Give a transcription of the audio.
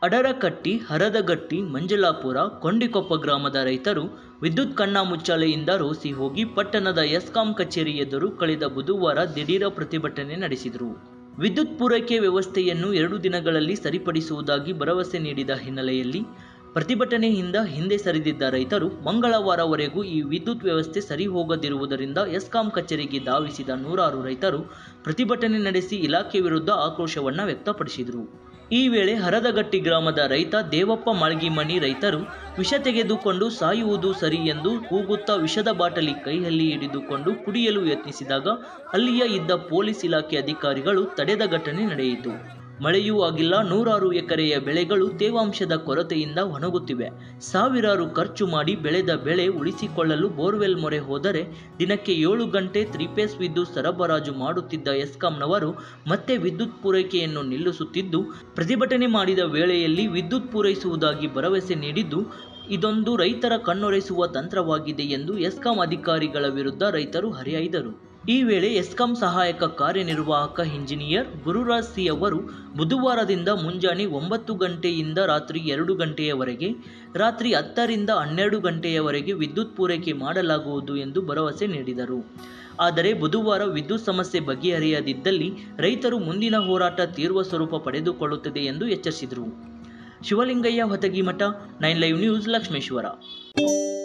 ಅಡರಕಟ್ಟಿ ಹರದಗಟ್ಟಿ ಮಂಜಲಾಪುರ ಕೊಂಡಿಕೊಪ್ಪ ಗ್ರಾಮದ ರೈತರು ವಿದ್ಯುತ್ ಕಣ್ಣಾಮುಚ್ಚಾಲೆಯಿಂದ ರೋಸಿ ಹೋಗಿ ಪಟ್ಟಣದ ಎಸ್ಕಾಂ ಕಚೇರಿ ಎದುರು ಕಳೆದ ಬುಧವಾರ ದಿಢೀರ ಪ್ರತಿಭಟನೆ ನಡೆಸಿದರು ವಿದ್ಯುತ್ ಪೂರೈಕೆ ವ್ಯವಸ್ಥೆಯನ್ನು ಎರಡು ದಿನಗಳಲ್ಲಿ ಸರಿಪಡಿಸುವುದಾಗಿ ಭರವಸೆ ನೀಡಿದ ಹಿನ್ನೆಲೆಯಲ್ಲಿ ಪ್ರತಿಭಟನೆಯಿಂದ ಹಿಂದೆ ಸರಿದಿದ್ದ ರೈತರು ಮಂಗಳವಾರವರೆಗೂ ಈ ವಿದ್ಯುತ್ ವ್ಯವಸ್ಥೆ ಸರಿ ಹೋಗದಿರುವುದರಿಂದ ಎಸ್ಕಾಂ ಕಚೇರಿಗೆ ಧಾವಿಸಿದ ನೂರಾರು ರೈತರು ಪ್ರತಿಭಟನೆ ನಡೆಸಿ ಇಲಾಖೆ ವಿರುದ್ಧ ಆಕ್ರೋಶವನ್ನು ವ್ಯಕ್ತಪಡಿಸಿದರು ಈ ವೇಳೆ ಹರದಗಟ್ಟಿ ಗ್ರಾಮದ ರೈತ ದೇವಪ್ಪ ಮಾಳ್ಗಿಮನಿ ರೈತರು ವಿಷ ತೆಗೆದುಕೊಂಡು ಸಾಯುವುದು ಸರಿ ಎಂದು ಕೂಗುತ್ತಾ ವಿಷದ ಬಾಟಲಿ ಕೈಯಲ್ಲಿ ಹಿಡಿದುಕೊಂಡು ಕುಡಿಯಲು ಯತ್ನಿಸಿದಾಗ ಅಲ್ಲಿಯ ಇದ್ದ ಪೊಲೀಸ್ ಇಲಾಖೆ ಅಧಿಕಾರಿಗಳು ತಡೆದ ಘಟನೆ ನಡೆಯಿತು ಮಳೆಯೂ ಆಗಿಲ್ಲ ನೂರಾರು ಎಕರೆಯ ಬೆಳೆಗಳು ತೇವಾಂಶದ ಕೊರತೆಯಿಂದ ಒಣಗುತ್ತಿವೆ ಸಾವಿರಾರು ಖರ್ಚು ಮಾಡಿ ಬೆಳೆದ ಬೆಳೆ ಉಳಿಸಿಕೊಳ್ಳಲು ಬೋರ್ವೆಲ್ ಮೊರೆ ಹೋದರೆ ದಿನಕ್ಕೆ ಏಳು ಗಂಟೆ ತ್ರಿಪೇಸ್ ವಿದ್ಯುತ್ ಸರಬರಾಜು ಮಾಡುತ್ತಿದ್ದ ಎಸ್ಕಾಂನವರು ಮತ್ತೆ ವಿದ್ಯುತ್ ಪೂರೈಕೆಯನ್ನು ನಿಲ್ಲಿಸುತ್ತಿದ್ದು ಪ್ರತಿಭಟನೆ ಮಾಡಿದ ವೇಳೆಯಲ್ಲಿ ವಿದ್ಯುತ್ ಪೂರೈಸುವುದಾಗಿ ಭರವಸೆ ನೀಡಿದ್ದು ಇದೊಂದು ರೈತರ ಕಣ್ಣೊರೆಸುವ ತಂತ್ರವಾಗಿದೆ ಎಂದು ಎಸ್ಕಾಂ ಅಧಿಕಾರಿಗಳ ವಿರುದ್ಧ ರೈತರು ಹರಿಹಾಯ್ದರು ಈ ವೇಳೆ ಎಸ್ಕಾಂ ಸಹಾಯಕ ಕಾರ್ಯನಿರ್ವಾಹಕ ಇಂಜಿನಿಯರ್ ಗುರುರಾಜ್ ಸಿ ಅವರು ಬುಧವಾರದಿಂದ ಮುಂಜಾನೆ ಒಂಬತ್ತು ಗಂಟೆಯಿಂದ ರಾತ್ರಿ ಎರಡು ಗಂಟೆಯವರೆಗೆ ರಾತ್ರಿ ಹತ್ತರಿಂದ ಹನ್ನೆರಡು ಗಂಟೆಯವರೆಗೆ ವಿದ್ಯುತ್ ಪೂರೈಕೆ ಮಾಡಲಾಗುವುದು ಎಂದು ಭರವಸೆ ನೀಡಿದರು ಆದರೆ ಬುಧವಾರ ವಿದ್ಯುತ್ ಸಮಸ್ಯೆ ಬಗೆಹರಿಯದಿದ್ದಲ್ಲಿ ರೈತರು ಮುಂದಿನ ಹೋರಾಟ ತೀವ್ರ ಸ್ವರೂಪ ಪಡೆದುಕೊಳ್ಳುತ್ತದೆ ಎಂದು ಎಚ್ಚರಿಸಿದರು Shivalingayya Hotagimath nine live news Lakshmeshwar